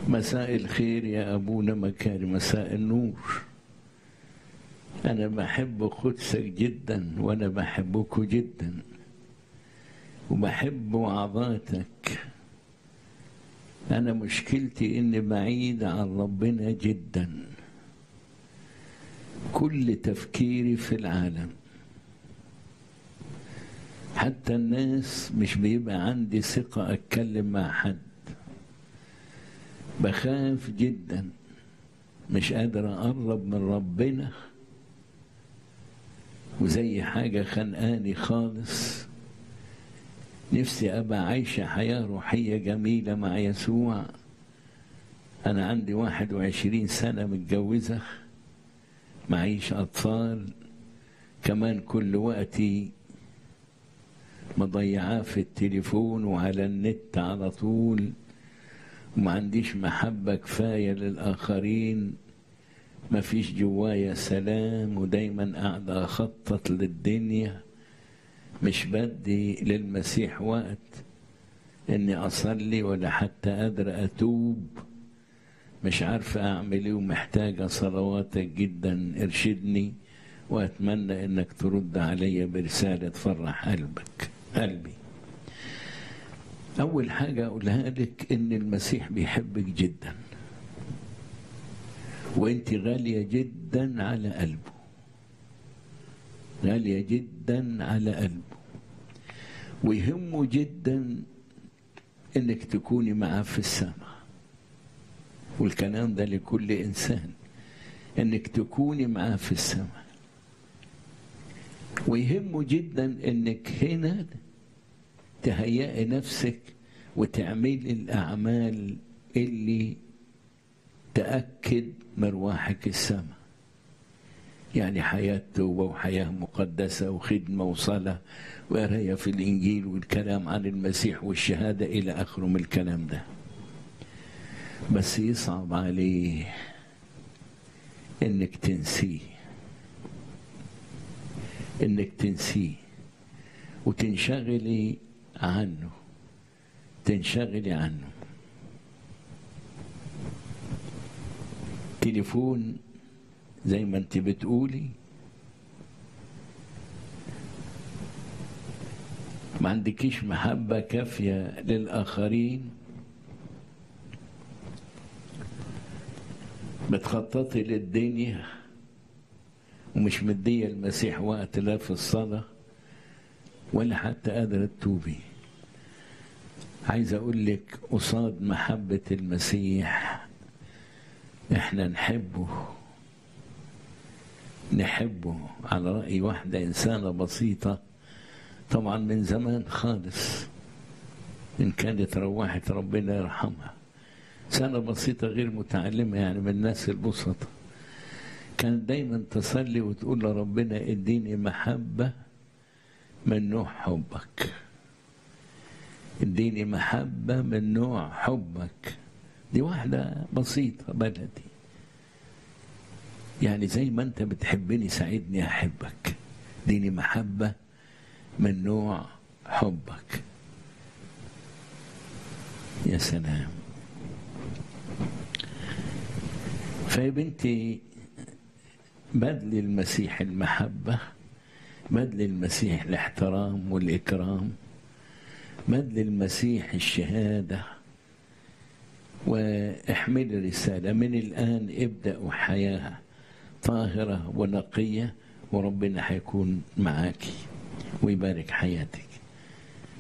مساء الخير يا أبونا مكاري مساء النور أنا بحب قدسك جدا وأنا بحبك جدا وبحب وعظاتك أنا مشكلتي إني بعيد عن ربنا جدا كل تفكيري في العالم حتى الناس مش بيبقى عندي ثقة أتكلم مع حد بخاف جدا مش قادر أقرب من ربنا وزي حاجة خنقاني خالص نفسي أبقى عايشة حياة روحية جميلة مع يسوع أنا عندي واحد وعشرين سنة متجوزة معيش أطفال كمان كل وقتي مضيعاه في التليفون وعلى النت على طول وما عنديش محبة كفاية للآخرين ما فيش جوايا سلام ودايما قاعدة أخطط للدنيا مش بدي للمسيح وقت إني أصلي ولا حتى قادر أتوب مش عارفة أعمل إيه ومحتاجة صلواتك جدا ارشدني وأتمنى إنك ترد عليا برسالة تفرح قلبك قلبي أول حاجة أقولها لك إن المسيح بيحبك جدا وأنت غالية جدا على قلبه غالية جدا على قلبه ويهمه جدا إنك تكوني معاه في السماء والكلام ده لكل إنسان إنك تكوني معاه في السماء ويهمه جدا إنك هنا تهيئي نفسك وتعملي الأعمال اللي تأكد مروحك السماء يعني حياة توبة وحياة مقدسة وخدمة وصلاة وقراية في الإنجيل والكلام عن المسيح والشهادة إلى آخره من الكلام ده بس يصعب عليه إنك تنسيه إنك تنسيه وتنشغلي عنه تنشغلي عنه تليفون زي ما انت بتقولي ما عندكيش محبة كافية للآخرين بتخططي للدنيا ومش مدية المسيح وقت لا في الصلاة ولا حتى قادرة تتوبي عايز أقول لك قصاد محبة المسيح احنا نحبه نحبه على رأي واحدة إنسانة بسيطة طبعا من زمان خالص إن كانت روحت ربنا يرحمها إنسانة بسيطة غير متعلمة يعني من الناس البسطة كانت دايما تصلي وتقول لربنا اديني محبة من نوع حبك اديني محبة من نوع حبك دي واحدة بسيطة بلدي يعني زي ما انت بتحبني ساعدني احبك اديني محبة من نوع حبك يا سلام فيا بنتي بذل المسيح المحبة بذل المسيح الاحترام والإكرام بذل المسيح الشهادة واحمل الرسالة من الآن ابدأوا حياة طاهرة ونقية وربنا هيكون معاكي ويبارك حياتك